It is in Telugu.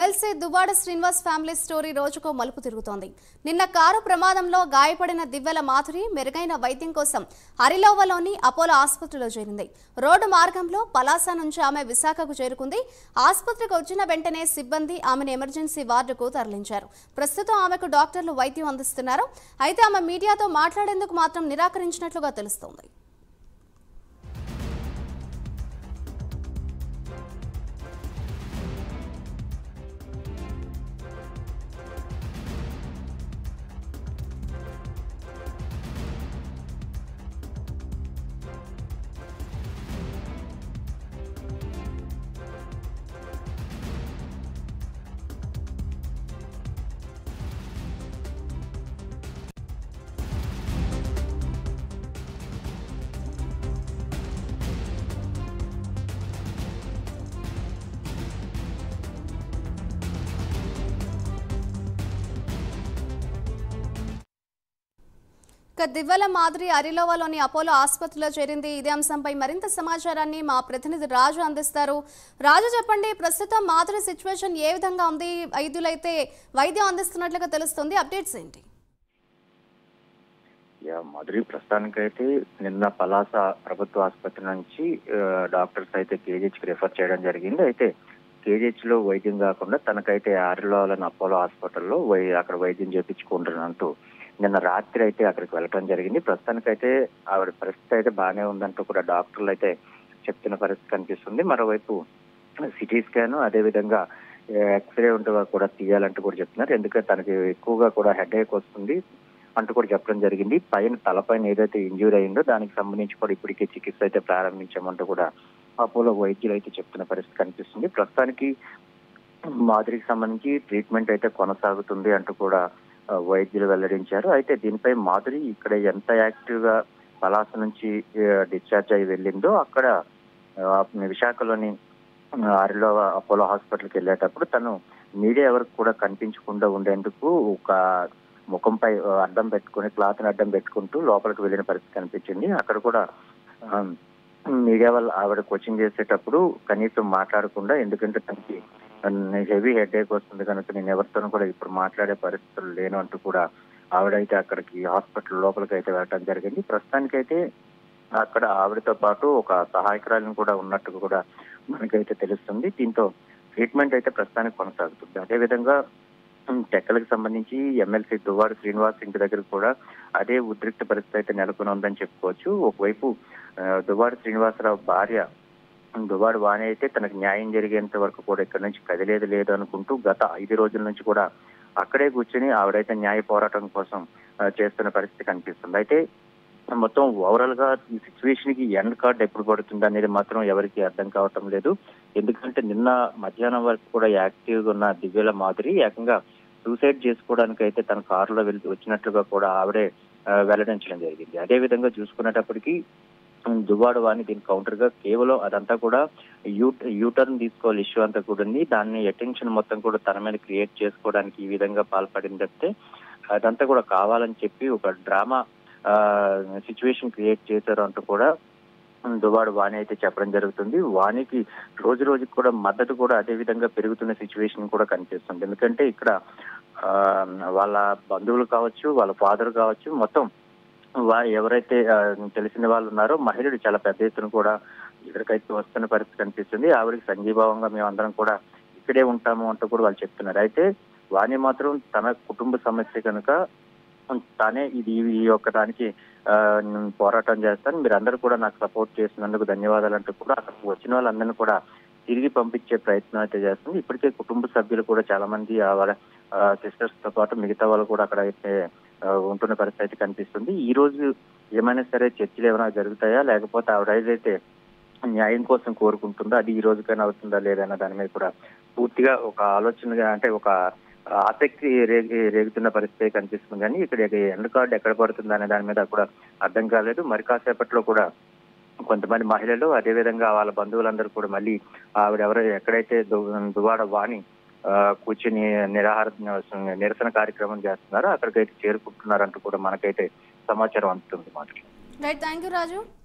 MLC Duvvada Srinivas family story రోజుకో మలుపు తిరుగుతోంది నిన్న కారు ప్రమాదంలో గాయపడిన దివ్యల మాధురి మెరుగైన వైద్యం కోసం అరిలోవలోని అపోలో ఆసుపత్రిలో చేరింది రోడ్డు మార్గంలో పలాస నుంచి ఆమె విశాఖకు చేరుకుంది ఆసుపత్రికి వచ్చిన వెంటనే సిబ్బంది ఆమెను ఎమర్జెన్సీ వార్డుకు తరలించారు ప్రస్తుతం ఆమెకు డాక్టర్లు వైద్యం అందిస్తున్నారు అయితే ఆమె మీడియాతో మాట్లాడేందుకు మాత్రం నిరాకరించినట్లుగా తెలుస్తోంది ఇక దివ్వెల మాదిరి అరిలోవలోని అపోలో ఆసుపత్రిలో చేరింది ఇదే అంశంపై మరింత సమాచారాన్ని మా ప్రతినిధి రాజు అందిస్తారు రాజు చెప్పండి ప్రస్తుతం మాధురి సిచ్యువేషన్ ఏ విధంగా ఉంది వైద్యులైతే వైద్యం అందిస్తున్నట్లుగా తెలుస్తుంది అప్డేట్స్ ఏంటి యా మధురి ప్రస్తుతానికైతే నిన్న పలాస ప్రభుత్వ ఆసుపత్రి నుంచి ఆ, డాక్టర్స్ అయితే కేజీహెచ్ కి రిఫర్ చేయడం జరిగింది అయితే కేజీహెచ్ లో వైద్యం కాకుండా తనకైతే ఆరిలోని అపోలో హాస్పిటల్లో వై అక్కడ వైద్యం చేయించుకుంటున్నంటూ నిన్న రాత్రి అయితే అక్కడికి వెళ్ళడం జరిగింది ప్రస్తుతానికైతే ఆవిడ పరిస్థితి అయితే బాగానే ఉందంటూ కూడా డాక్టర్లు అయితే చెప్తున్న పరిస్థితి కనిపిస్తుంది మరోవైపు సిటీ స్కాన్ అదే విధంగా ఎక్స్రే ఉంటే కూడా తీయాలంటూ కూడా చెప్తున్నారు ఎందుకంటే తనకి ఎక్కువగా కూడా హెడ్ ఏక్ వస్తుంది అంటూ కూడా చెప్పడం జరిగింది పైన తలపైన ఏదైతే ఇంజ్యూర్ అయిందో దానికి సంబంధించి కూడా ఇప్పటికే చికిత్స అయితే ప్రారంభించామంటూ కూడా అపోలో వైద్యులు అయితే చెప్తున్న పరిస్థితి కనిపిస్తుంది ప్రస్తుతానికి మాదిరికి సంబంధించి ట్రీట్మెంట్ అయితే కొనసాగుతుంది అంటూ కూడా ఆ, వైద్యులు వెల్లడించారు అయితే దీనిపై మాధురి ఇక్కడ ఎంత యాక్టివ్ గా పలాస నుంచి డిశ్చార్జ్ అయి వెళ్ళిందో అక్కడ ఆ, విశాఖలోని ఆరిలో అపోలో హాస్పిటల్కి వెళ్ళేటప్పుడు తను మీడియా ఎవరికి కూడా కనిపించకుండా ఉండేందుకు ఒక ముఖంపై ఆ, అడ్డం పెట్టుకుని క్లాత్ అడ్డం పెట్టుకుంటూ లోపలికి వెళ్ళిన పరిస్థితి కనిపించింది అక్కడ కూడా ఆ, మీడియా వాళ్ళు ఆవిడ కోచింగ్ చేసేటప్పుడు కనీసం మాట్లాడకుండా ఎందుకంటే తనకి హెవీ హెడ్ ఏక్ వస్తుంది కనుక నేను ఎవరితోనూ కూడా ఇప్పుడు మాట్లాడే పరిస్థితులు లేను అంటూ కూడా ఆవిడైతే అక్కడికి హాస్పిటల్ లోపలికి అయితే వెళ్ళడం జరిగింది ప్రస్తుతానికైతే అక్కడ ఆవిడతో పాటు ఒక సహాయకురాలను కూడా ఉన్నట్టు కూడా మనకైతే తెలుస్తుంది దీంతో ట్రీట్మెంట్ అయితే ప్రస్తుతానికి కొనసాగుతుంది అదేవిధంగా ఉమ్, టెక్కలకు సంబంధించి ఎమ్మెల్సీ దువ్వాడు శ్రీనివాస్ ఇంటి దగ్గర కూడా అదే ఉద్రిక్త పరిస్థితి అయితే నెలకొని ఉందని చెప్పుకోవచ్చు ఒకవైపు ఆ, దువ్వాడు శ్రీనివాసరావు భార్య దువ్వాడు వాణి అయితే తనకు న్యాయం జరిగేంత వరకు కూడా ఇక్కడ నుంచి కదిలేదు లేదు అనుకుంటూ గత ఐదు రోజుల నుంచి కూడా అక్కడే కూర్చుని ఆవిడైతే న్యాయ పోరాటం కోసం ఆ, చేస్తున్న పరిస్థితి కనిపిస్తుంది అయితే మొత్తం ఓవరాల్ గా ఈ సిచ్యువేషన్ కి ఎండ్ కార్డ్ ఎప్పుడు పడుతుంది అనేది మాత్రం ఎవరికి అర్థం కావటం లేదు ఎందుకంటే నిన్న మధ్యాహ్నం వరకు కూడా యాక్టివ్ గా ఉన్న దివ్యల మాదిరి ఏకంగా సూసైడ్ చేసుకోవడానికి అయితే తన కారులో వెళ్ళి వచ్చినట్లుగా కూడా ఆవిడే ఆ, వెల్లడించడం జరిగింది అదే విధంగా చూసుకునేటప్పటికి ఉమ్, దువ్వాడు వాణి దీని కౌంటర్ గా కేవలం అదంతా కూడా యూ యూటర్న్ తీసుకోవాలి ఇష్యూ అంతా కూడా ఉంది దాన్ని అటెన్షన్ మొత్తం కూడా తన మీద క్రియేట్ చేసుకోవడానికి ఈ విధంగా పాల్పడింది తప్పితే అదంతా కూడా కావాలని చెప్పి ఒక డ్రామా సిచ్యువేషన్ క్రియేట్ చేశారు అంటూ కూడా దువాడు వాణి అయితే చెప్పడం జరుగుతుంది వాణికి రోజు రోజుకి కూడా మద్దతు కూడా అదే విధంగా పెరుగుతున్న సిచ్యువేషన్ కూడా కనిపిస్తుంది ఎందుకంటే ఇక్కడ ఆ, వాళ్ళ బంధువులు కావచ్చు వాళ్ళ ఫాదర్ కావచ్చు మొత్తం వా ఎవరైతే ఆ, తెలిసిన వాళ్ళు ఉన్నారో మహిళలు చాలా పెద్ద ఎత్తున కూడా ఇక్కడికైతే వస్తున్న పరిస్థితి కనిపిస్తుంది ఆవిడకి సంఘీభావంగా మేము అందరం కూడా ఇక్కడే ఉంటాము అంటూ కూడా వాళ్ళు చెప్తున్నారు అయితే వాణి మాత్రం తన కుటుంబ సమస్య కనుక తానే ఇది ఈ యొక్క దానికి ఆ, నేను పోరాటం చేస్తాను మీరు అందరూ కూడా నాకు సపోర్ట్ చేసినందుకు ధన్యవాదాలు అంటూ కూడా అక్కడికి వచ్చిన వాళ్ళందరినీ కూడా తిరిగి పంపించే ప్రయత్నం అయితే చేస్తుంది ఇప్పటికే కుటుంబ సభ్యులు కూడా చాలా మంది ఆవిడ సిస్టర్స్ తో పాటు మిగతా వాళ్ళు కూడా అక్కడ అయితే ఆ, ఉంటున్న పరిస్థితి అయితే కనిపిస్తుంది ఈ రోజు ఏమైనా సరే చర్చలు ఏమైనా జరుగుతాయా లేకపోతే ఆవిడ ఏదైతే న్యాయం కోసం కోరుకుంటుందో అది ఈ రోజుకైనా అవుతుందా లేదన్న దాని మీద కూడా పూర్తిగా ఒక ఆలోచనగా అంటే ఒక ఆసక్తి రేగి రేగుతున్న పరిస్థితి కనిపిస్తుంది కానీ ఇక్కడ ఎండ్ కార్డు ఎక్కడ పడుతుంది అనే దాని మీద కూడా అర్థం కాలేదు మరి కాసేపట్లో కూడా కొంతమంది మహిళలు అదేవిధంగా వాళ్ళ బంధువులందరూ కూడా మళ్ళీ ఆవిడ ఎవరు ఎక్కడైతే దు- దువాడ వాణి ఆ, కూర్చుని నిరాహార నిరసన కార్యక్రమం చేస్తున్నారో అక్కడికైతే చేరుకుంటున్నారంటూ కూడా మనకైతే సమాచారం అందుతుంది మాట రైట్ థ్యాంక్ యూ రాజు